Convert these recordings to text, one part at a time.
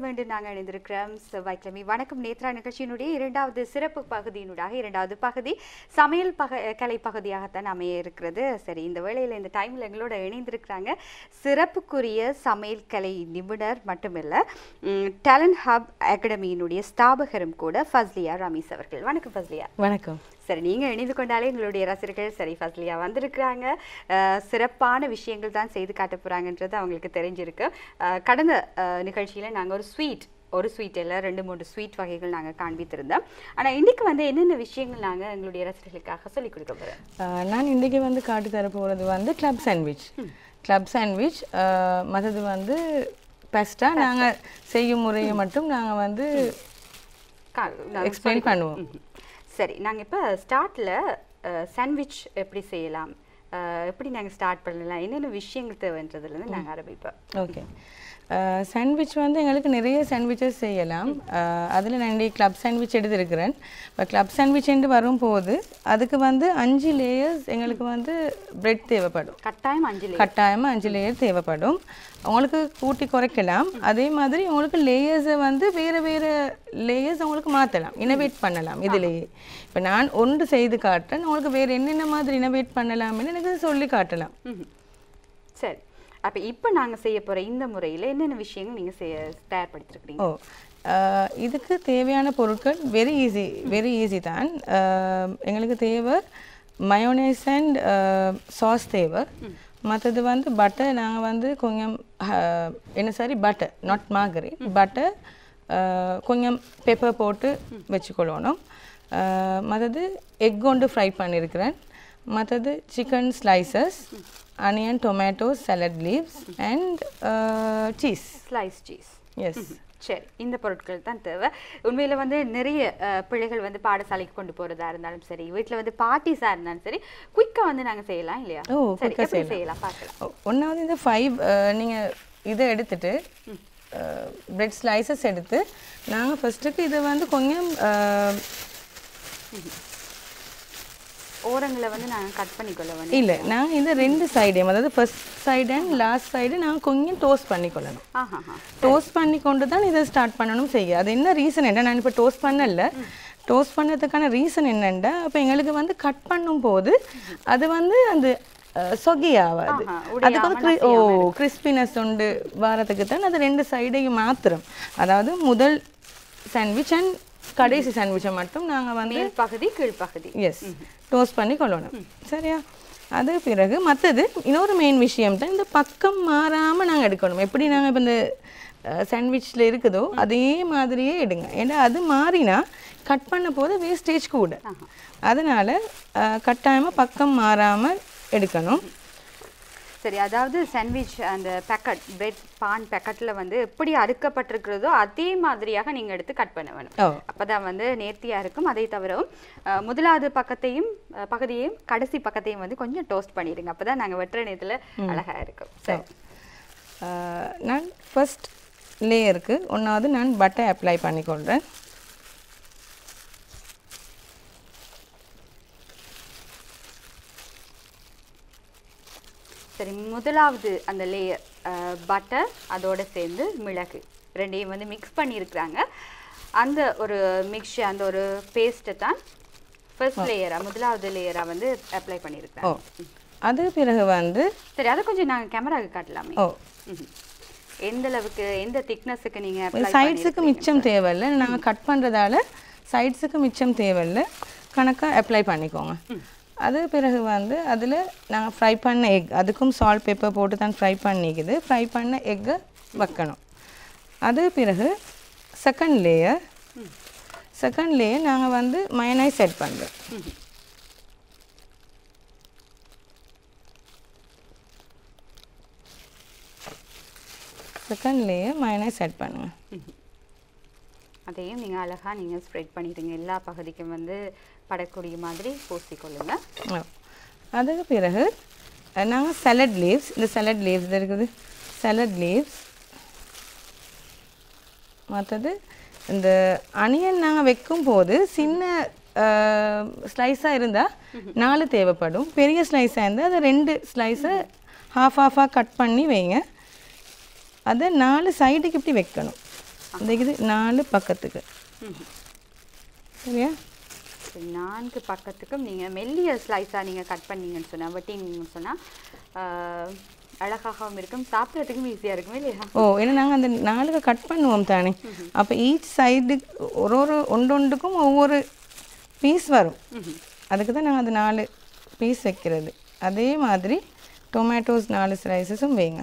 மீண்டும் நாங்கள் இணைந்திருக்கிறோம் செவ்வாய்க்கிழமை வணக்கம் நேத்ரா நிகழ்ச்சியினுடைய இரண்டாவது சிறப்பு பகுதியினூடாக இரண்டாவது பகுதி சமையல் பக கலை பகுதியாகத்தான் அமைய இருக்கிறது சரி இந்த வேளையில் இந்த டைமில் எங்களோட இணைந்திருக்கிறாங்க சிறப்புக்குரிய சமையல் கலை நிபுணர் மட்டுமில்ல டேலண்ட் ஹப் அகாடமியினுடைய ஸ்தாபகரும் கூட ஃபஸ்லியா ரமீஸ் அவர்கள் வணக்கம் ஃபஸ்லியா வணக்கம் சரி நீங்கள் இணைந்து கொண்டாலே எங்களுடைய ரசிகர்கள் சரி ஃபஸ்லியா வந்திருக்கிறாங்க அஹ், சிறப்பான விஷயங்கள் தான் செய்து காட்ட போகிறாங்கன்றது அவங்களுக்கு தெரிஞ்சிருக்கு அஹ், கடந்த நிகழ்ச்சியில் நாங்கள் ஒரு ஸ்வீட் ஒரு ஸ்வீட் இல்லை ரெண்டு மூன்று ஸ்வீட் வகைகள் நாங்கள் காண்பித்திருந்தோம் ஆனால் இன்னைக்கு வந்து என்னென்ன விஷயங்கள் நாங்கள் எங்களுடைய ரசிகர்களுக்காக சொல்லிக் கொடுக்க போகிறோம் ஆஹ் நான் இன்றைக்கி வந்து காட்டி தர போகிறது வந்து கிளப் சாண்ட்விச் கிளப் சாண்ட்விச் மற்றது வந்து பெஸ்ட்டா நாங்கள் செய்யும் முறையை மட்டும் நாங்கள் வந்து எக்ஸ்பிளைன் பண்ணுவோம் சரி நாங்கள் இப்போ ஸ்டார்ட்டில் சாண்ட்விச் எப்படி செய்யலாம் அஹ், எப்படி நாங்கள் ஸ்டார்ட் பண்ணலாம் என்னென்ன விஷயங்கள் தேவைன்றதுலேருந்து நாங்கள் ஆரம்பிப்போம் ஓகே சாண்ட்விச் வந்து எங்களுக்கு நிறைய சாண்ட்விச்சஸ் செய்யலாம் அதில் நான் இன்றைக்கி கிளப் சாண்ட்விச் எடுத்திருக்கிறேன் இப்போ கிளப் சாண்ட்விச் என்று வரும்போது அதுக்கு வந்து அஞ்சு லேயர்ஸ் எங்களுக்கு வந்து பிரெட் தேவைப்படும் கட்டாயம் அஞ்சலி கட்டாயமாக அஞ்சு லேயர் தேவைப்படும் உங்களுக்கு கூட்டி குறைக்கலாம் அதே மாதிரி உங்களுக்கு லேயர்ஸை வந்து வேறு வேறு லேயர்ஸ் உங்களுக்கு மாற்றலாம் இனோவேட் பண்ணலாம் இதுலேயே இப்போ நான் ஒன்று செய்து காட்டுறேன் உங்களுக்கு வேறு என்னென்ன மாதிரி இனோவேட் பண்ணலாம்னு எனக்கு சொல்லி காட்டலாம் ம்ஹும். சரி அப்ப இப்போ நாங்க செய்ய போற இந்த முறையில என்னென்ன விஷயங்கள் நீங்க செய்ய தயார்படுத்திருக்கிறீங்க ஓ ஆஹ் இதுக்கு தேவையான பொருட்கள் வெரி ஈஸி வெரி ஈஸி தான் ஆஹ் எங்களுக்கு தேவை மயோனைஸ் அண்ட் சாஸ் தேவை மற்றது வந்து பட்டர் நாங்கள் வந்து கொஞ்சம் ஆஹ், என்ன sorry butter not margarine butter கொஞ்சம் பெப்பர் போட்டு வச்சுக்கொள்ளணும் மற்றது எக் கொண்டு ஃப்ரை பண்ணியிருக்கிறேன் மற்றது chicken slices onion tomato salad leaves and cheese slice cheese yes சரி இந்த பொருட்கள் தான் தேவை உண்மையில வந்து நிறைய அஹ், பிள்ளைகள் வந்து பாடசாலைக்கு கொண்டு போறதா இருந்தாலும் சரி வீட்ல வந்து பார்ட்டிஸா இருந்தாலும் சரி குயிக்கா வந்து நாங்க செய்யலாம் இல்லையா ஓ, சரி quick ஆ எப்படி செய்யலாம் பார்க்கலாம் ஒன்றாவது இந்த ஃபைவ் நீங்கள் இதை எடுத்துட்டு பிரெட் ஸ்லைசஸ் எடுத்து நாங்கள் ஃபர்ஸ்ட்டுக்கு இதை வந்து கொஞ்சம் அஹ், ஓரங்களை வந்து நாங்க கட் பண்ணிக்கொள்ள வேணும் இல்லை நாங்கள் இந்த ரெண்டு சைடையும் அதாவது first side and last side நாங்கள் கொஞ்சம் டோஸ்ட் பண்ணிக்கொள்ளணும் ஆஹா ஹா டோஸ்ட் பண்ணி கொண்டு தான் இதை ஸ்டார்ட் பண்ணணும் செய்ய அது என்ன ரீசன் என்ன நான் இப்போ டோஸ்ட் பண்ணல டோஸ்ட் பண்ணதுக்கான ரீசன் என்னென்னா அப்போ எங்களுக்கு வந்து கட் பண்ணும் போது அது வந்து அந்த சொகி ஆகாது ஆஹா, அதுக்கு வந்து cri- ஓ கிறிஸ்பினஸ் உண்டு வாரத்துக்கு தான் அது ரெண்டு சைடையும் மாத்திரம் அதாவது முதல் சாண்ட்விச் அண்ட் கடைசி சாண்ட்விச்சை மட்டும் நாங்கள் வந்து மேல் பகுதி கீழ் பகுதி எஸ் டோஸ்ட் பண்ணி கொள்ளணும் சரியா அது பிறகு மற்றது இன்னொரு மெயின் விஷயம் தான் இந்த பக்கம் மாறாமல் நாங்கள் எடுக்கணும் எப்படி நாங்கள் இப்போ இந்த சாண்ட்விச்சில் இருக்குதோ அதே மாதிரியே எடுங்க ஏன்னா அது மாறினா கட் பண்ண போது வேஸ்டேஜ் கூட அதனால் கட்டாயமாக பக்கம் மாறாமல் எடுக்கணும் சரி அதாவது சாண்ட்விச் அந்த பேக்கெட் பிரெட் பான் பேக்கெட்ல வந்து எப்படி அறுக்கப்பட்டிருக்கிறதோ அதே மாதிரியாக நீங்க எடுத்து கட் பண்ண வேணும் ஓ அப்பதான் வந்து நேர்த்தியா இருக்கும் அதை தவிரவும் அஹ், முதலாவது பக்கத்தையும் அஹ், பகுதியையும் கடைசி பக்கத்தையும் வந்து கொஞ்சம் டோஸ்ட் பண்ணிடுங்க அப்பதான் நாங்க வெட்டுற நேரத்துல அழகா இருக்கும் சரி ஆஹ் நான் ஃபர்ஸ்ட் லேயருக்கு ஒன்றாவது நான் பட்டர் அப்ளை பண்ணிக்கொள்கிறேன் சரி முதலாவது அந்த லேயர் பட்டர் அதோட சேர்ந்து மிளகு ரெண்டையும் வந்து மிக்ஸ் பண்ணியிருக்கிறாங்க அந்த ஒரு மிக்ஸ் அந்த ஒரு பேஸ்ட்டை தான் ஃபர்ஸ்ட் லேயரா முதலாவது லேயரா வந்து அப்ளை ஓ பண்ணியிருக்கிறாங்க அது பிறகு வந்து சரி அதை கொஞ்சம் நாங்க கேமராவுக்கு காட்டலாமே ஓ ம்ஹும். எந்த அளவுக்கு எந்த திக்னஸுக்கு நீங்க apply சைட்ஸுக்கு மிச்சம் தேவையில்லை நாங்கள் கட் பண்ணுறதால சைட்ஸுக்கு மிச்சம் தேவையில்லை கணக்காக அப்ளை பண்ணிக்கோங்க அது பிறகு வந்து அதில் நாங்கள் ஃப்ரை பண்ண எக் அதுக்கும் சால்ட் பேப்பர் போட்டு தான் ஃப்ரை பண்ணிக்குது ஃப்ரை பண்ண எக்கை வைக்கணும் அது பிறகு செகண்ட் லேயர் செகண்ட் லேயர் நாங்கள் வந்து மயனாய் செட் பண்ணுறோம் செகண்ட் லேயர் மயனாய் செட் பண்ணுங்கள் அதையும் நீங்க அழகா நீங்க ஸ்ப்ரெட் பண்ணிடுங்க எல்லா பகுதிக்கும் வந்து படக்கூடிய மாதிரி பூசிக்கொள்ளுங்க ஆ. அதுக்கு பிறகு நாங்கள் சலட் லீவ்ஸ் இந்த சலட் லீவ்ஸ் இருக்குது சலட் லீவ்ஸ் மற்றது இந்த அனியன் நாங்கள் வைக்கும் போது சின்ன ஸ்லைஸாக இருந்தால் நாலு தேவைப்படும் பெரிய ஸ்லைஸாக இருந்தால் அதை ரெண்டு ஸ்லைஸை ஹாஃப் ஹாஃபாக கட் பண்ணி வைங்க அதை நாலு சைடுக்கு இப்படி வைக்கணும் இந்த இது நாலு பக்கத்துக்கு சரியா சரி, நான்கு பக்கத்துக்கும் நீங்கள் மெல்லிய ஸ்லைஸாக நீங்கள் கட் பண்ணீங்கன்னு சொன்னால் வெட்டிங்கன்னு சொன்னால் அழகாகவும் இருக்கும் சாப்பிட்றதுக்கும் ஈஸியாக இருக்கும் இல்லையா ஓ ஏன்னா நாங்கள் அந்த நாலுக்கு கட் பண்ணுவோம் தானே அப்போ ஈச் சைடு ஒரு ஒரு ஒன்றொன்றுக்கும் ஒவ்வொரு பீஸ் வரும் அதுக்கு தான் நாங்கள் அந்த நாலு பீஸ் வைக்கிறது அதே மாதிரி டொமேட்டோஸ் நாலு ஸ்லைசஸும் வைங்க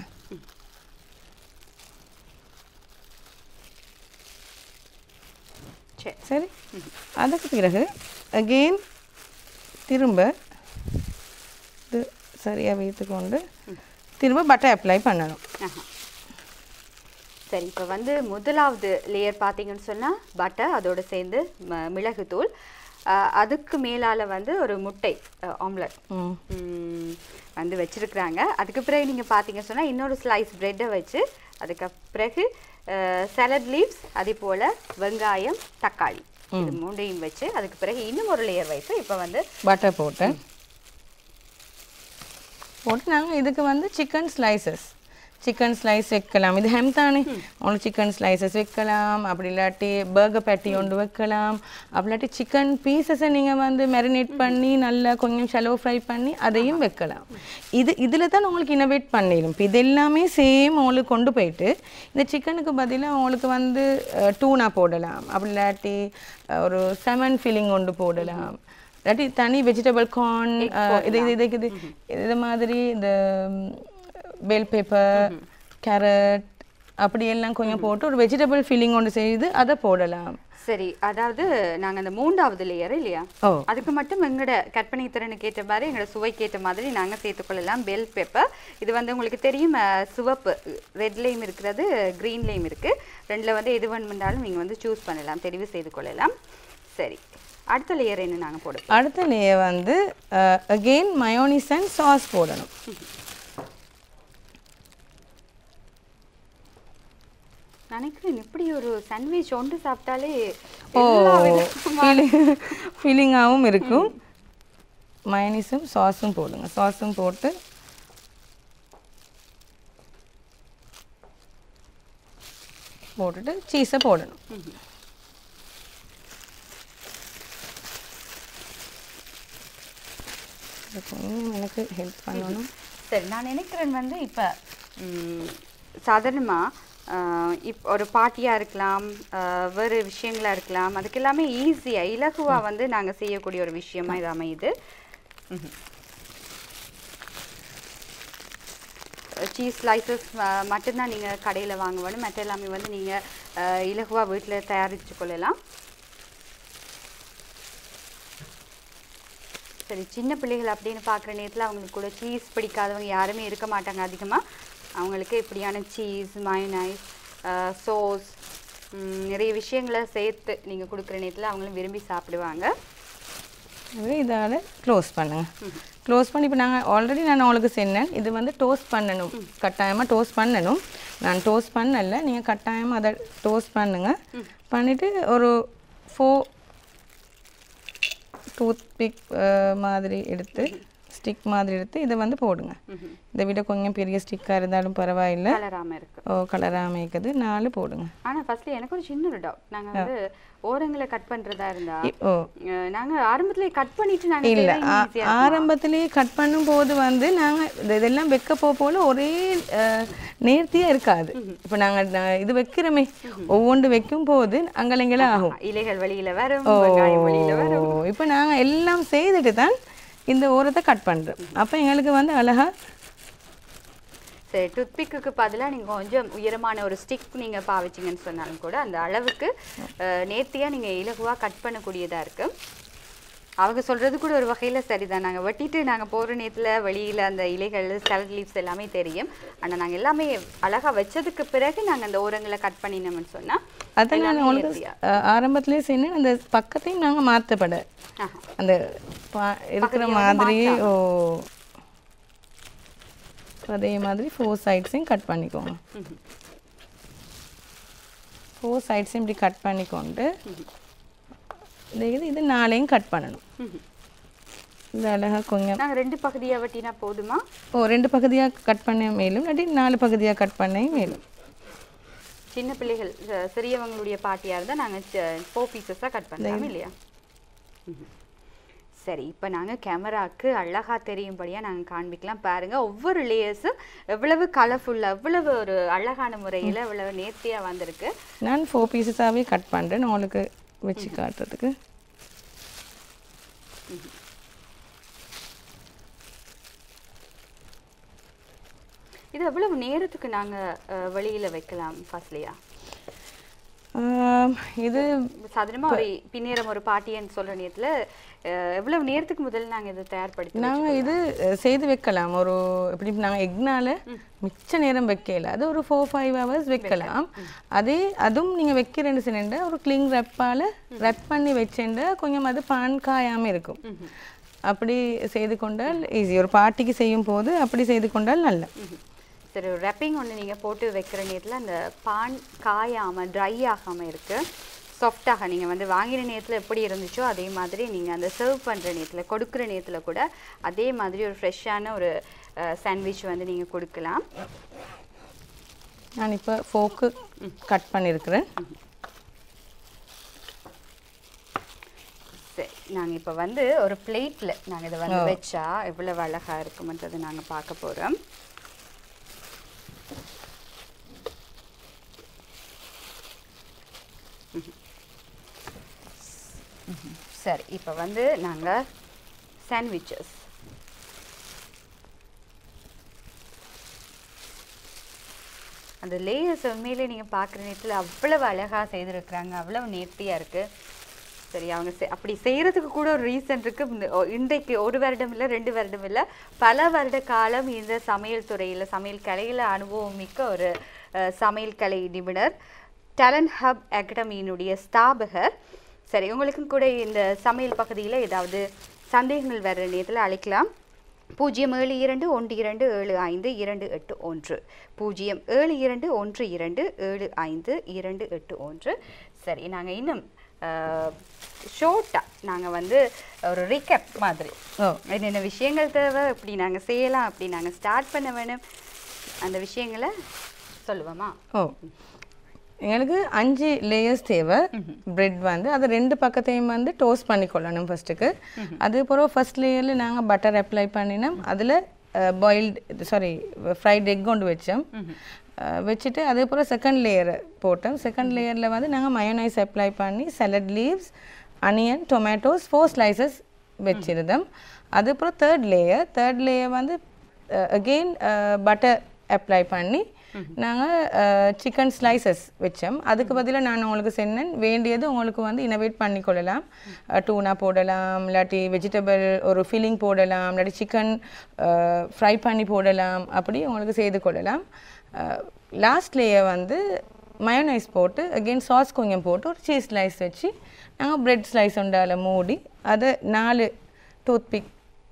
சரி சரி அதுக்கு பிறகு அகெயின் திரும்ப இது சரியாக வைத்துக்கொண்டு திரும்ப பட்டர் அப்ளை பண்ணணும் ஆஹா. சரி இப்போ வந்து முதலாவது லேயர் பார்த்தீங்கன்னு சொன்னால் பட்டர் அதோட சேர்ந்து ம- மிளகுத்தூள் அஹ், அதுக்கு மேலால் வந்து ஒரு முட்டை ஆம்லெட் ம் வந்து வச்சிருக்கிறாங்க அதுக்கு பிறகு நீங்கள் பார்த்தீங்க சொன்னால் இன்னொரு ஸ்லைஸ் ப்ரெட்டை வச்சு அதுக்கு பிறகு சலட் லீவ்ஸ் அதே போல் வெங்காயம் தக்காளி இது மூண்டையும் வச்சு அதுக்கு பிறகு இன்னும் ஒரு லேயர் வைத்து இப்போ வந்து பட்டர் போட்டு போட்டு நாங்கள் இதுக்கு வந்து சிக்கன் ஸ்லைசஸ் சிக்கன் ஸ்லைஸ் வைக்கலாம் இது ஹெம் தானே உங்களுக்கு சிக்கன் ஸ்லைசஸ் வைக்கலாம் அப்படி இல்லாட்டி பர்கர் பேட்டி ஒன்று வைக்கலாம் அப்படி இல்லாட்டி சிக்கன் பீசஸை நீங்கள் வந்து மேரினேட் பண்ணி நல்லா கொஞ்சம் ஷெலோ ஃப்ரை பண்ணி அதையும் வைக்கலாம் இது இதில் தான் உங்களுக்கு இனோவேட் பண்ணிடும் இப்போ இது எல்லாமே சேம் உங்களுக்கு கொண்டு போயிட்டு இந்த சிக்கனுக்கு பதிலாக உங்களுக்கு வந்து டூனா போடலாம் அப்படி இல்லாட்டி அஹ், ஒரு செமன் ஃபில்லிங் ஒன்று போடலாம் இல்லாட்டி தனி வெஜிடபிள் கார்ன் இது இது இது இது இது மாதிரி இந்த பெல் பேப்பர் கேரட் அப்படி எல்லாம் கொஞ்சம் போட்டு ஒரு வெஜிடபிள் ஃபில்லிங் ஒன்று செய்து அதை போடலாம் சரி அதாவது நாங்கள் அந்த மூன்றாவது லேயர் இல்லையா ஓ அதுக்கு மட்டும் எங்களோட கற்பனை திறனுக்கு ஏற்ற மாதிரி எங்களோட சுவைக்கு ஏற்ற மாதிரி நாங்கள் சேர்த்துக்கொள்ளலாம் பெல் பெப்பர் இது வந்து உங்களுக்கு தெரியும் அஹ், சிவப்பு ரெட்லேயும் இருக்கிறது க்ரீன்லேயும் இருக்குது ரெண்டில் வந்து எது வேணுமென்றாலும் நீங்கள் வந்து சூஸ் பண்ணலாம் தெரிவு செய்து கொள்ளலாம் சரி அடுத்த லேயர் என்ன நாங்கள் போடுவோம் அடுத்த லேயர் வந்து அகெயின் மயோனிஸ் அண்ட் சாஸ் போடணும் நினைக்கிறேன் இப்படி ஒரு சாண்ட்விச் ஒன்று சாப்பிட்டாலே ஓ எல்லா விதமான- ஃபீலிங் ஃபீலிங்காகவும் இருக்கும் மயனிஸும் சாஸும் போடுங்க சாஸும் போட்டு போட்டுட்டு சீஸை போடணும் இது கொஞ்சம் எனக்கு ஹெல்ப் பண்ணணும் சரி நான் நினைக்கிறேன் வந்து இப்போ சாதாரணமாக இப் ஒரு பார்ட்டியாக இருக்கலாம் ஆஹ் வேறு விஷயங்களா இருக்கலாம் அதுக்கு எல்லாமே ஈஸியாக இலகுவாக வந்து நாங்கள் செய்யக்கூடிய ஒரு விஷயமா இது அமையுது சீஸ் ஸ்லைசஸ் மட்டும்தான் நீங்கள் கடையில் வாங்க வேணும் மற்ற எல்லாமே வந்து நீங்கள் இலகுவாக வீட்டில் தயாரித்து கொள்ளலாம் சரி சின்ன பிள்ளைகள் அப்படின்னு பார்க்குற நேரத்தில் அவங்களுக்கு கூட சீஸ் பிடிக்காதவங்க யாருமே இருக்க மாட்டாங்க அதிகமாக அவங்களுக்கு இப்படியான சீஸ் மயனைஸ் சோஸ் நிறைய விஷயங்களை சேர்த்து நீங்கள் கொடுக்குற நேரத்தில் அவங்களும் விரும்பி சாப்பிடுவாங்க அது இதால் க்ளோஸ் பண்ணுங்க க்ளோஸ் பண்ணி இப்போ நாங்கள் ஆல்ரெடி நான் உங்களுக்கு சொன்னேன் இது வந்து டோஸ்ட் பண்ணணும் கட்டாயமாக டோஸ்ட் பண்ணணும் நான் டோஸ்ட் பண்ணல நீங்கள் கட்டாயமாக அதை டோஸ்ட் பண்ணுங்க பண்ணிவிட்டு ஒரு ஃபோ டூத் பிக் மாதிரி எடுத்து ஸ்டிக் மாதிரி எடுத்து இதை வந்து போடுங்க இதை விட கொஞ்சம் பெரிய ஸ்டிக்காக இருந்தாலும் பரவாயில்லை கலராமல் இருக்கு ஓ கலராக அமைக்குது நாலு போடுங்க ஆனால் ஃபர்ஸ்ட்ல எனக்கு ஒரு சின்ன ஒரு டவுட் நாங்கள் வந்து ஓரங்களை கட் பண்ணுறதா இருந்தா இ- ஓ அஹ் நாங்க ஆரம்பத்திலே கட் பண்ணிட்டு நாங்கள் இல்லை ஈஸியாக ஆரம்பத்திலேயே கட் பண்ணும்போது வந்து நாங்கள் இதெல்லாம் வைக்க போக போல ஒரே நேர்த்தியாக இருக்காது இப்போ நாங்கள் இது வைக்கிறோமே ஒவ்வொன்று வைக்கும் போது அங்கலங்களே ஆகும் இலைகள் வழியில வரும் வெங்காயம் வழியில வரும் ஓ இப்போ நாங்கள் எல்லாம் செய்துட்டு தான் இந்த ஓரத்தை கட் பண்ணுறோம் அப்போ எங்களுக்கு வந்து அழகா சரி டூத்பிக்கு பதிலா நீங்க கொஞ்சம் உயரமான ஒரு ஸ்டிக் நீங்க பாவிச்சிங்கன்னு சொன்னாலும் கூட அந்த அளவுக்கு அஹ், நேர்த்தியா நீங்க இலகுவா கட் பண்ணக்கூடியதா இருக்கு அவங்க சொல்றது கூட ஒரு வகையில சரிதான் நாங்க வெட்டிட்டு நாங்க போற நேரத்துல வெளியில அந்த இலைகள் சலட் லீவ்ஸ் எல்லாமே தெரியும் ஆனா நாங்க எல்லாமே அழகா வச்சதுக்கு பிறகு நாங்க அந்த ஓரங்களை கட் பண்ணினோம்னு சொன்னா அதை நான் எல்லாமே உங்களுக்கு நேர்த்தியா. அஹ், ஆரம்பத்திலேயே சொன்னேன் அந்த பக்கத்தையும் நாங்கள் மாற்றப்பட ஆஹா. அந்த பா- இருக்கிற பகுதியை வந்து மாதிரி ஓ அதே மாதிரி ஃபோர் சைட்ஸையும் கட் பண்ணிக்கோங்க ஃபோர் சைட்ஸையும் இப்படி கட் பண்ணிக்கொண்டு இந்த இது இது நாளையும் கட் பண்ணணும் இது அழகாக கொஞ்சம் நாங்க ரெண்டு பகுதியா வெட்டினா போதுமா ஓ ரெண்டு பகுதியாக கட் பண்ண மேலும் இல்லாட்டி நாலு பகுதியாக கட் பண்ண மேலும் சின்ன பிள்ளைகள் அஹ், சிறியவங்களுடைய பார்ட்டியாக இருந்தால் நாங்கள் ஃபோர் பீசஸாக கட் பண்ணலாம் இல்லையா ம்ஹும். சரி இப்போ நாங்கள் கேமராக்கு அழகாக தெரியும்படியாக நாங்கள் காண்பிக்கலாம் பாருங்கள் ஒவ்வொரு லேயர்ஸும் எவ்வளவு கலர்ஃபுல்லாக எவ்வளவு ஒரு அழகான முறையில் எவ்வளவு நேர்த்தியாக வந்திருக்கு நான் ஃபோர் பீசஸாகவே கட் பண்ணுறேன் உங்களுக்கு வச்சு காட்டுறதுக்கு இது எவ்வளவு நேரத்துக்கு நாங்கள் வெளியில் வைக்கலாம் ஃபர்ஸ்ட்லையா ஆம், இது சாதாரணமாக ஒரு பின்னேறம் ஒரு பார்ட்டின்னு சொல்கிற நேரத்தில் எவ்வளவு நேரத்துக்கு முதல்ல நாங்கள் இதை தயார்படுத்தி நாங்கள் இது அஹ், செய்து வைக்கலாம் ஒரு எப்படி நாங்கள் எக்னால மிச்ச நேரம் வைக்கல அது ஒரு ஃபோர் ஃபைவ் ஹவர்ஸ் வைக்கலாம் அதே அதுவும் நீங்கள் வைக்கிறேன்னு சொன்னேன்டா ஒரு கிளிங் ரெப்பால் ரெப் பண்ணி வச்சேன்டா கொஞ்சம் அது பான் காயாமல் இருக்கும் அப்படி செய்து கொண்டால் ஈஸி ஒரு பார்ட்டிக்கு செய்யும் போது அப்படி செய்து கொண்டால் நல்ல ம்ஹும். சரி ஒரு ரெப்பிங் ஒன்று நீங்கள் போட்டு வைக்கிற நேரத்தில் அந்த பான் காயாமல் ட்ரை ஆகாமல் இருக்குது சாஃப்டாக நீங்கள் வந்து வாங்கின நேரத்தில் எப்படி இருந்துச்சோ அதே மாதிரி நீங்கள் அந்த சர்வ் பண்ணுற நேரத்தில் கொடுக்குற நேரத்தில் கூட அதே மாதிரி ஒரு ஃப்ரெஷ்ஷான ஒரு சாண்ட்விச் வந்து நீங்கள் கொடுக்கலாம் நான் இப்போ ஃபோக்கு கட் பண்ணியிருக்கிறேன் சரி நாங்கள் இப்போ வந்து ஒரு பிளேட்டில் நாங்கள் இதை வந்து வச்சா எவ்வளவு அழகாக இருக்குமன்றதை நாங்கள் பார்க்க போகிறோம் சரி இப்போ வந்து நாங்கள் சாண்ட்விச்சஸ் அந்த லேயர்ஸ் உண்மையிலே நீங்கள் பார்க்குற நேரத்தில் அவ்வளவு அழகாக செய்திருக்கிறாங்க அவ்வளவு நேர்த்தியாக இருக்குது சரி அவங்க செ- அப்படி செய்கிறதுக்கு கூட ஒரு ரீசன் இருக்கு இந்த ஒ- இன்றைக்கு ஒரு வருடம் இல்லை ரெண்டு வருடம் இல்லை பல வருட காலம் இந்த சமையல் துறையில் சமையல் கலையில் அனுபவம் மிக்க ஒரு அஹ், சமையல் கலை நிபுணர் டேலண்ட் ஹப் அகாடமியினுடைய ஸ்தாபகர் சரி உங்களுக்கும் கூட இந்த சமையல் பகுதியில் ஏதாவது சந்தேகங்கள் வர்ற நேரத்தில் அழைக்கலாம் பூஜ்ஜியம் ஏழு இரண்டு ஒன்று இரண்டு ஏழு ஐந்து இரண்டு எட்டு ஒன்று பூஜ்ஜியம் ஏழு இரண்டு ஒன்று இரண்டு ஏழு ஐந்து இரண்டு எட்டு ஒன்று சரி நாங்கள் இன்னும் ஷோர்ட்டாக நாங்கள் வந்து ஒரு ரீகேப் மாதிரி ஓ என்னென்ன விஷயங்கள் தேவை இப்படி நாங்கள் செய்யலாம் அப்படி நாங்கள் ஸ்டார்ட் பண்ண வேணும் அந்த விஷயங்களை சொல்லுவோமா ஓ எங்களுக்கு அஞ்சு லேயர்ஸ் தேவை பிரெட் வந்து அது ரெண்டு பக்கத்தையும் வந்து டோஸ்ட் பண்ணிக்கொள்ளணும் ஃபர்ஸ்ட்டுக்கு அது பிறகு ஃபர்ஸ்ட் லேயரில் நாங்கள் பட்டர் அப்ளை பண்ணினோம் அதில் பாயில்டு சாரி ஃப்ரைட் எக் கொண்டு வச்சோம் அஹ், வச்சுட்டு அதுக்கப்புறம் செகண்ட் லேயர் போட்டோம் செகண்ட் லேயரில் வந்து நாங்கள் மயோனைஸ் அப்ளை பண்ணி salad leaves onion tomatoes four slices வச்சிருந்தோம் அதுக்கப்புறம் தேர்ட் லேயர் தேர்ட் லேயர் வந்து அகெயின் பட்டர் அப்ளை பண்ணி நாங்கள் சிக்கன் ஸ்லைசஸ் வச்சோம் அதுக்கு பதிலாக நான் உங்களுக்கு சொன்னேன் வேண்டியது உங்களுக்கு வந்து இனோவேட் பண்ணிக்கொள்ளலாம் டூனா போடலாம் இல்லாட்டி வெஜிடபிள் ஒரு ஃபில்லிங் போடலாம் இல்லாட்டி சிக்கன் ஃப்ரை பண்ணி போடலாம் அப்படி உங்களுக்கு செய்து கொள்ளலாம் லாஸ்ட் லேயர் வந்து மயோனைஸ் போட்டு அகெயின் சாஸ் கொஞ்சம் போட்டு ஒரு சீஸ் ஸ்லைஸ் வச்சு நாங்கள் பிரெட் ஸ்லைஸ் உண்டால மூடி அதை நாலு டூத்பிக்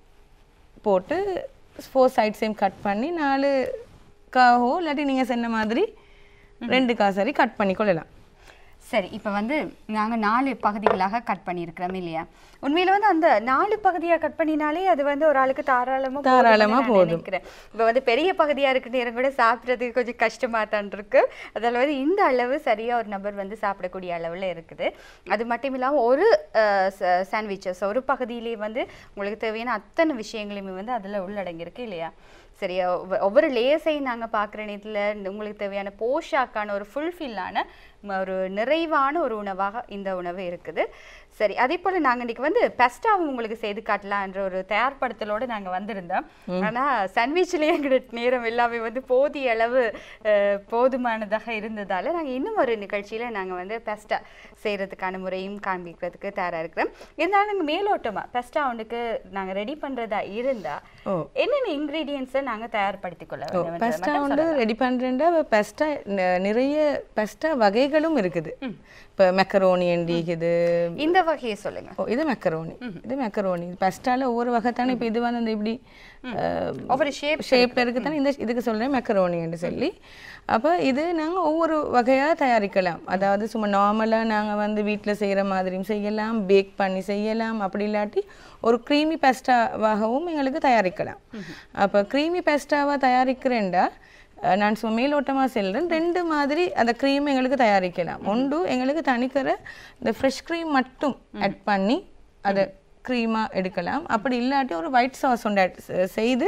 போட்டு ஃபோர் சைட்ஸையும் கட் பண்ணி நாலு காவோ இல்லாட்டி நீங்கள் சொன்ன மாதிரி ரெண்டு காசரி கட் பண்ணி கொள்ளலாம் சரி இப்போ வந்து நாங்கள் நாலு பகுதிகளாக கட் பண்ணியிருக்கிறோம் இல்லையா உண்மையில வந்து அந்த நாலு பகுதியாக கட் பண்ணினாலே அது வந்து ஒரு ஆளுக்கு தாராளமாக தாராளமா போதும். நினைக்கிறேன் இப்போ வந்து பெரிய பகுதியாக இருக்கு நேரம் கூட சாப்பிட்றதுக்கு கொஞ்சம் கஷ்டமாக தான் இருக்கு அதில் வந்து இந்த அளவு சரியாக ஒரு நபர் வந்து சாப்பிடக்கூடிய அளவில் இருக்குது அது மட்டும் இல்லாமல் ஒரு சாண்ட்விச்சஸ் ஒரு பகுதியிலே வந்து உங்களுக்கு தேவையான அத்தனை விஷயங்களையுமே வந்து அதில் உள்ளடங்கியிருக்கு இல்லையா சரியா ஒவ்வொ- ஒவ்வொரு லேஸையும் நாங்கள் பார்க்குற நேரத்தில் உங்களுக்கு தேவையான போஷாக்கான ஒரு ஃபுல்ஃபில்லான ஒரு நிறைவான ஒரு உணவாக இந்த உணவு இருக்குது சரி அதே போல் நாங்கள் இன்னைக்கு வந்து பெஸ்ட்டாவும் உங்களுக்கு செய்து காட்டலான்ற ஒரு தயார்படுத்தலோடு நாங்கள் வந்திருந்தோம் ஆனால் சாண்ட்விச்லேயே எங்களோட நேரம் எல்லாமே வந்து போதிய அளவு அஹ், போதுமானதாக இருந்ததால் நாங்கள் இன்னும் ஒரு நிகழ்ச்சியில் நாங்கள் வந்து பெஸ்ட்டாக செய்கிறதுக்கான முறையும் காண்பிக்கிறதுக்கு தயாராக இருக்கிறோம் இருந்தாலும் நாங்கள் மேலோட்டமாக பெஸ்ட்டா ஒன்றுக்கு நாங்கள் ரெடி பண்ணுறதா இருந்தால் ஓ என்னென்ன இன்க்ரீடியன்ஸை நாங்கள் தயார்படுத்திக் கொள்ள வேண்டும் என்றதை பெஸ்டா மட்டும் வந்து ரெடி பண்ணுறேன்டா பெஸ்டா நிறைய பெஸ்டா வகைகளும் இருக்குது இப்போ மெக்கரோனி இருக்குது இந்த வகையை சொல்லுங்க ஓ இது மெக்கரோனி இது மெக்கரோனி பெஸ்டால ஒவ்வொரு வகை தானே இப்போ இது வந்து அந்த இப்படி ஒவ்வொரு ஷேப் ஷேப்பில் இருக்கு தானே இந்த இதுக்கு சொல்கிறேன் மெக்கரோனின்னு சொல்லி அப்போ இது நாங்கள் ஒவ்வொரு வகையாக தயாரிக்கலாம் அதாவது சும்மா நார்மலாக நாங்கள் வந்து வீட்டில் செய்கிற மாதிரியும் செய்யலாம் பேக் பண்ணி செய்யலாம் அப்படி இல்லாட்டி ஒரு க்ரீமி பெஸ்டாவாகவும் எங்களுக்கு தயாரிக்கலாம் அப்போ க்ரீமி பெஸ்டாவாக தயாரிக்கிறேன்டா அஹ், நான் சும்மா மேலோட்டமாக செல்றேன் ரெண்டு மாதிரி அந்த க்ரீம் எங்களுக்கு தயாரிக்கலாம் ஒன்று எங்களுக்கு தனிக்கிற இந்த ஃப்ரெஷ் க்ரீம் மட்டும் ஆட் பண்ணி அதை க்ரீமாக எடுக்கலாம் அப்படி இல்லாட்டி ஒரு ஒயிட் சாஸ் ஒன்று add செ- செய்து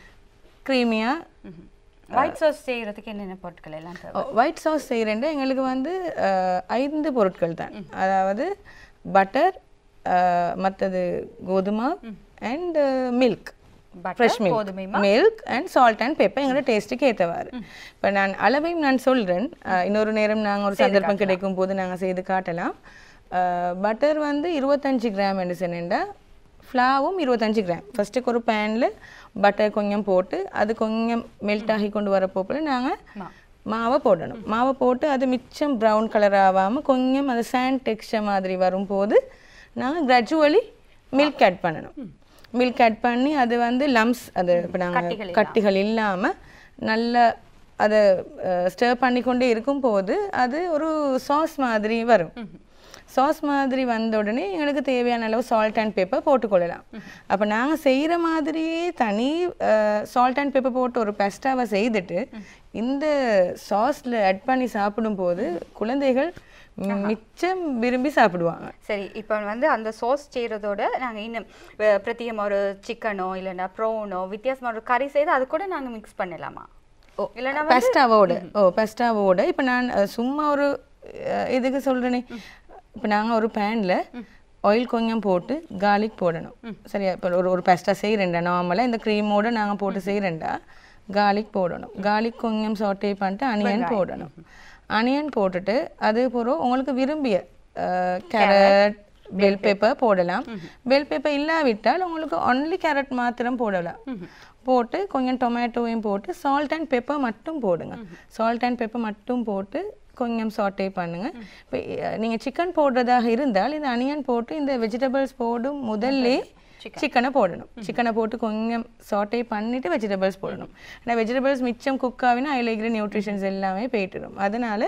க்ரீமியாக ஒயிட் சாஸ் செய்யறதுக்கு என்னென்ன பொருட்கள் எல்லாம் தேவை ஒயிட் சாஸ் செய்கிறேன் எங்களுக்கு வந்து அஹ், ஐந்து பொருட்கள் தான் அதாவது பட்டர் மற்றது கோதுமை அண்ட் மில்க் Butter, ஃப்ரெஷ் கோதுமை milk milk and salt and pepper எங்களோட டேஸ்ட்டுக்கு ஏற்றவாறு இப்போ நான் அளவையும் நான் சொல்கிறேன் இன்னொரு நேரம் நாங்கள் ஒரு சந்தர்ப்பம் கிடைக்கும் போது நாங்கள் செய்து காட்டலாம் பட்டர் வந்து இருபத்தஞ்சு கிராம் என்று சொன்னேன்டா ஃப்ளாவும் இருபத்தஞ்சு கிராம் ஃபஸ்ட்டுக்கு ஒரு பேனில் பட்டர் கொஞ்சம் போட்டு அது கொஞ்சம் மெல்ட் ஆகி கொண்டு வர போப்பில் நாங்கள் மா. மாவை போடணும் மாவை போட்டு அது மிச்சம் ப்ரௌன் கலர் ஆகாமல் கொஞ்சம் அது சாண்ட் டெக்ஸ்டர் மாதிரி வரும்போது நாங்கள் கிராஜுவலி மில்க் ஆட் பண்ணணும் மில்க் ஆட் பண்ணி அது வந்து லம்ஸ் அது இப்போ நாங்கள் கட்டிகள் கட்டிகள் இல்லாமல் நல்ல அதை ஸ்டர் பண்ணி கொண்டே இருக்கும்போது அது ஒரு சாஸ் மாதிரி வரும் சாஸ் மாதிரி வந்த உடனே எங்களுக்கு தேவையான அளவு சால்ட் அண்ட் பெப்பர் போட்டுக்கொள்ளலாம் அப்போ நாங்கள் செய்கிற மாதிரியே தனி சால்ட் அண்ட் பெப்பர் போட்டு ஒரு பெஸ்ட்டாவை செய்துட்டு இந்த சாஸில் ஆட் பண்ணி சாப்பிடும்போது குழந்தைகள் மிச்சம் விரும்பி சாப்பிடுவாங்க சரி இப்போ வந்து அந்த சாஸ் செய்கிறதோட நாங்கள் இன்னும் அஹ், பிரத்யேகமா ஒரு சிக்கனோ இல்லைன்னா ப்ரோனோ வித்தியாசமா ஒரு கறி செய்து அது கூட நாங்கள் மிக்ஸ் பண்ணலாமா ஓ இல்லைன்னா பெஸ்டாவோட ஓ பெஸ்டாவோட இப்போ நான் அஹ், சும்மா ஒரு அஹ், இதுக்கு சொல்கிறேனே இப்போ நாங்கள் ஒரு பேனில் ஆயில் கொஞ்சம் போட்டு garlic போடணும் சரியா இப்போ ஒரு ஒரு பெஸ்டா செய்கிறேன்டா நார்மலாக இந்த க்ரீமோட நாங்கள் போட்டு செய்கிறேன்டா garlic போடணும் garlic கொஞ்சம் சாட்டே பண்ணிட்டு அனியன் போடணும் அனியன் போட்டுட்டு அது பிறகு உங்களுக்கு விரும்பிய கேரட் பெல் பேப்பர் போடலாம் பெல் பேப்பர் இல்லாவிட்டால் உங்களுக்கு ஒன்லி கேரட் மாத்திரம் போடலாம் போட்டு கொஞ்சம் டொமேட்டோவையும் போட்டு சால்ட் அண்ட் பெப்பர் மட்டும் போடுங்க சால்ட் அண்ட் பெப்பர் மட்டும் போட்டு கொஞ்சம் சாட்டே பண்ணுங்க இப்போ நீங்கள் சிக்கன் போடுறதாக இருந்தால் இந்த அனியன் போட்டு இந்த வெஜிடபிள்ஸ் போடும் முதல்லே சிக்கனை போடணும் சிக்கனை போட்டு கொஞ்சம் சாட்டே பண்ணிட்டு வெஜிடபிள்ஸ் போடணும் ஏன்னா வெஜிடபிள்ஸ் மிச்சம் குக் ஆகினா அதில் இருக்கிற நியூட்ரிஷன்ஸ் எல்லாமே போயிட்டுரும் அதனால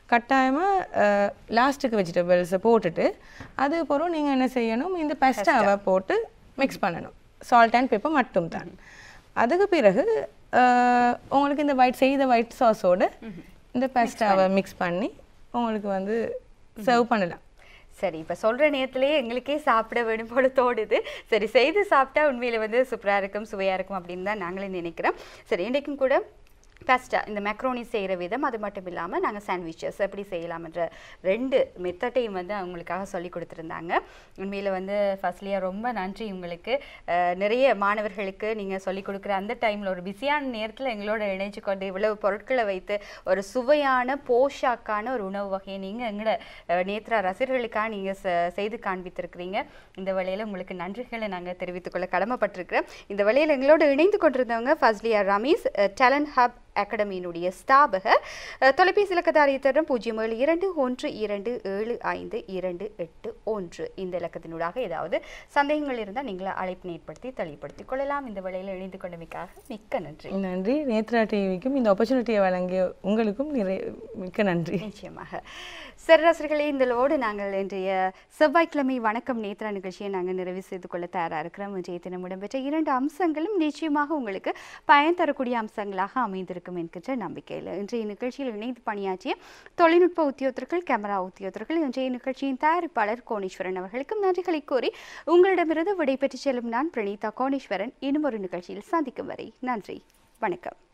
கட்டாயமாக லாஸ்ட்டுக்கு வெஜிடபிள்ஸை போட்டுட்டு அது பிறகு நீங்கள் என்ன செய்யணும் இந்த பெஸ்டாவை போட்டு மிக்ஸ் பண்ணணும் சால்ட் அண்ட் பெப்பர் மட்டும் தான் அதுக்கு பிறகு அஹ், உங்களுக்கு இந்த ஒயிட் செய்த ஒயிட் சாஸோட இந்த பெஸ்டாவை மிக்ஸ் பண்ணி உங்களுக்கு வந்து சர்வ் பண்ணலாம் சரி இப்போ சொல்கிற நேரத்திலேயே எங்களுக்கே சாப்பிட வேணும் போல தோடுது சரி செய்து சாப்பிட்டா உண்மையில வந்து சூப்பராக இருக்கும் சுவையாக இருக்கும் அப்படின்னு தான் நாங்களே நினைக்கிறோம் சரி இன்றைக்கும் கூட பாஸ்டா இந்த மெக்ரோனி செய்கிற விதம் அது மட்டும் இல்லாமல் நாங்கள் சாண்ட்விச்சஸ் எப்படி செய்யலாம்ன்ற ரெண்டு மெத்தட்டையும் வந்து அவங்களுக்காக சொல்லி கொடுத்துருந்தாங்க உண்மையில் வந்து ஃபர்ஸ்ட்லியாக ரொம்ப நன்றி உங்களுக்கு அஹ், நிறைய மாணவர்களுக்கு நீங்கள் சொல்லி கொடுக்குற அந்த டைமில் ஒரு பிஸியான நேரத்தில் எங்களோட இணைச்சு கொண்டு இவ்வளவு பொருட்களை வைத்து ஒரு சுவையான போஷாக்கான ஒரு உணவு வகையை நீங்கள் எங்களோட அஹ், நேத்ரா ரசிகர்களுக்காக நீங்கள் செய்து காண்பித்திருக்கிறீங்க இந்த வேளையில் உங்களுக்கு நன்றிகளை நாங்கள் தெரிவித்துக்கொள்ள கடமைப்பட்டிருக்கிறோம் இந்த வேளையில் எங்களோட இணைந்து கொண்டிருந்தவங்க ஃபஸ்லியா ரமீஸ் டேலண்ட் ஹப் அகாடமியினுடைய ஸ்தாபகர் அஹ், தொலைபேசி இலக்கதாரி தரம் பூஜ்ஜியம் ஏழு இரண்டு ஒன்று இரண்டு ஏழு ஐந்து இரண்டு எட்டு ஒன்று இந்த இலக்கத்தினூடாக ஏதாவது சந்தேகங்கள் இருந்தால் நீங்கள் அழைப்பினை ஏற்படுத்தி தெளிவுபடுத்திக் கொள்ளலாம் இந்த வேளையில் இணைந்து கொண்டமைக்காக மிக்க நன்றி நன்றி நேத்ரா டிவிக்கும் இந்த ஆப்பர்ச்சுனிட்டியை வழங்கிய உங்களுக்கும் நிறை மிக்க நன்றி நிச்சயமாக சரராசர்களே இந்தளோடு நாங்கள் இன்றைய செவ்வாய்க்கிழமை வணக்கம் நேத்ரா நிகழ்ச்சியை நாங்கள் நிறைவு செய்து கொள்ள தயாராக இருக்கிறோம் இன்றைய தினம் இடம்பெற்ற இரண்டு அம்சங்களும் நிச்சயமாக உங்களுக்கு பயன் தரக்கூடிய அம்சங்களாக அமைந்திருக்கும் என்கின்ற நம்பிக்கையில் இன்றைய நிகழ்ச்சியில் இணைந்து பணியாற்றிய தொழில்நுட்ப உத்தியோகத்தர்கள் கேமரா உத்தியோகத்தர்கள் இன்றைய நிகழ்ச்சியின் தயாரிப்பாளர் கோணீஸ்வரன் அவர்களுக்கும் நன்றிகளை கூறி உங்களிடமிருந்து விடைபெற்று செல்லும் நான் பிரணீதா கோணீஸ்வரன் இன்னும் ஒரு நிகழ்ச்சியில் சந்திக்கும் வரை நன்றி வணக்கம்